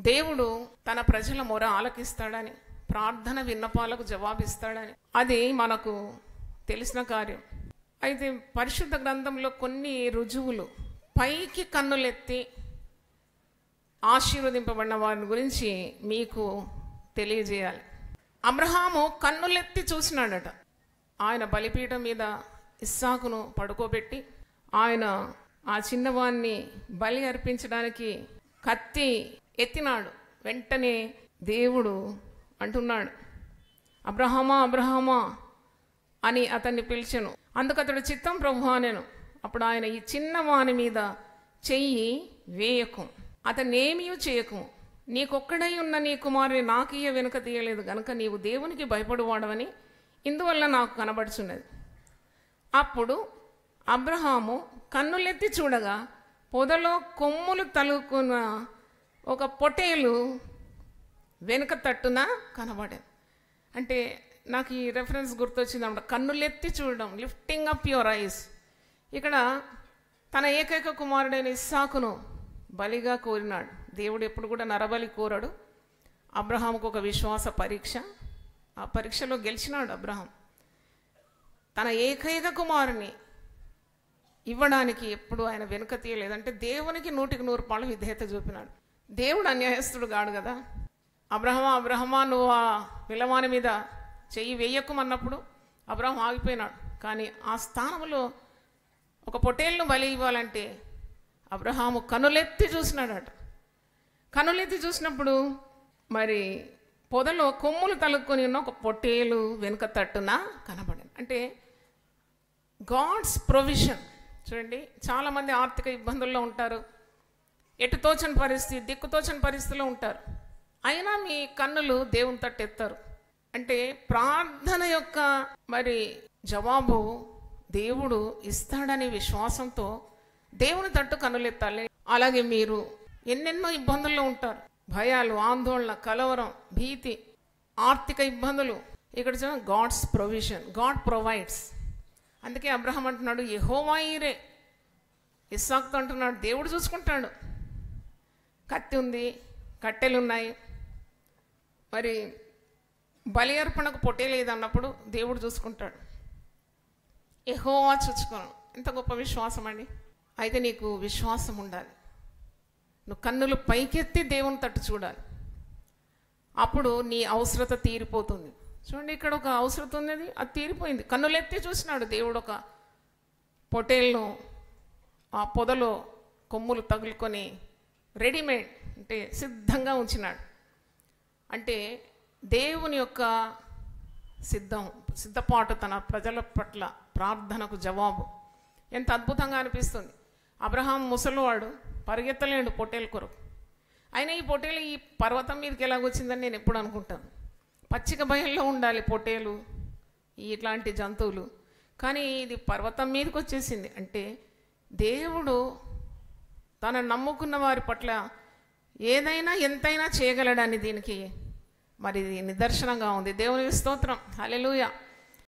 దేవుడు తన ప్రజల మొర ఆలకిస్తాడని ప్రార్థన విన్నపాలకు జవాబిస్తాడని అది మనకు తెలిసిన కార్యం అయితే పరిశుద్ధ గ్రంథంలో కొన్ని రుజువులు పైకి కన్నులెత్తి ఆశీర్వదింపబడిన వారి గురించి మీకు తెలియజేయాలి అబ్రహాము కన్నులెత్తి చూసినాడట ఆయన బలిపీఠం మీద ఇస్సాకును పడుకోబెట్టి ఆయన ఆ చిన్నవాన్ని బలి అర్పించడానికి కత్తి ఎత్తినాడు వెంటనే దేవుడు అంటున్నాడు అబ్రహమా అబ్రహమా అని అతన్ని పిలిచెను అందుకు అతడు చిత్తం ప్రభు అనెను అప్పుడు ఆయన ఈ చిన్న వాని మీద చెయ్యి వేయకు అతన్ని ఏమీ చేయకు నీకొక్కడై ఉన్న నీ కుమారుని నాకీయ వెనుక తీయలేదు గనుక నీవు దేవునికి భయపడువాడవని ఇందువల్ల నాకు కనబడుచున్నది అప్పుడు అబ్రహాము కన్నులెత్తి చూడగా పొదలో కొమ్ములు తలుకున్న ఒక పొటేలు వెనుక తట్టున కనబడేది అంటే నాకు ఈ రెఫరెన్స్ గుర్తొచ్చింది అన్నమాట కన్నులెత్తి చూడడం లిఫ్టింగ్ అప్ యువర్ ఐస్ ఇక్కడ తన ఏకైక కుమారుడైన ఇస్సాకును బలిగా కోరినాడు దేవుడు ఎప్పుడు కూడా నరబలి కోరాడు అబ్రహాంకు ఒక విశ్వాస పరీక్ష ఆ పరీక్షలో గెలిచినాడు అబ్రహాం తన ఏకైక కుమారుని ఇవ్వడానికి ఎప్పుడు ఆయన వెనుక తీయలేదు అంటే దేవునికి నూటికి నూరు పాళ్ళు విధేయత చూపినాడు దేవుడు అన్యాయస్తుడు కాడు కదా అబ్రహమా అబ్రహమా నువ్వు ఆ విలవాని మీద చెయ్యి వేయకమన్నప్పుడు అబ్రహం ఆగిపోయినాడు కానీ ఆ స్థానంలో ఒక పొటేల్ను బలి ఇవ్వాలంటే అబ్రహాము కనులెత్తి చూసినాడట కనులెత్తి చూసినప్పుడు మరి పొదలో కొమ్ములు తలుక్కొని ఉన్న ఒక పొట్టేలు వెనుక తట్టున కనబడింది అంటే గాడ్స్ ప్రొవిజన్ చూడండి చాలామంది ఆర్థిక ఇబ్బందుల్లో ఉంటారు ఎటు తోచని పరిస్థితి దిక్కు తోచని పరిస్థితిలో ఉంటారు అయినా మీ కన్నులు దేవుని తట్టు ఎత్తారు అంటే ప్రార్థన యొక్క మరి జవాబు దేవుడు ఇస్తాడనే విశ్వాసంతో దేవుని తట్టు కన్నులెత్తాలి అలాగే మీరు ఎన్నెన్నో ఇబ్బందుల్లో ఉంటారు భయాలు ఆందోళన కలవరం భీతి ఆర్థిక ఇబ్బందులు ఇక్కడ చూడ గాడ్స్ ప్రొవిజన్ గాడ్ ప్రొవైడ్స్ అందుకే అబ్రహం అంటున్నాడు యెహోవాయిరే ఇస్సాక్తో అంటున్నాడు దేవుడు చూసుకుంటాడు కత్తి ఉంది కట్టెలు ఉన్నాయి మరి బలి అర్పణకు పొట్టే లేదన్నప్పుడు దేవుడు చూసుకుంటాడు ఎహోవా చూసుకోను ఎంత గొప్ప విశ్వాసం అండి అయితే నీకు విశ్వాసం ఉండాలి నువ్వు కన్నులు పైకెత్తి దేవుని తట్టు చూడాలి అప్పుడు నీ అవసరత తీరిపోతుంది చూడండి ఇక్కడ ఒక అవసరత ఉన్నది అది తీరిపోయింది కన్నులెత్తి చూసినాడు దేవుడు ఒక పొటేల్ను ఆ పొదలో కొమ్ములు తగులుకొని రెడీమేడ్ అంటే సిద్ధంగా ఉంచినాడు అంటే దేవుని యొక్క సిద్ధం సిద్ధపాటు తన ప్రజల పట్ల ప్రార్థనకు జవాబు ఎంత అద్భుతంగా అనిపిస్తుంది అబ్రహాం ముసలివాడు పరిగెత్తలేడు పొట్టేల కొరకు అయినా ఈ పొట్టేలు ఈ పర్వతం మీదకి ఎలాగొచ్చిందని నేను ఎప్పుడు అనుకుంటాను పచ్చిక భయంలో ఉండాలి పొట్టేలు ఈ ఇట్లాంటి జంతువులు కానీ ఇది పర్వతం మీదకి వచ్చేసింది అంటే దేవుడు తన నమ్ముకున్న వారి పట్ల ఏదైనా ఎంతైనా చేయగలడని దీనికి మరి ఇది నిదర్శనంగా ఉంది దేవునికి స్తోత్రం హల్లెలూయా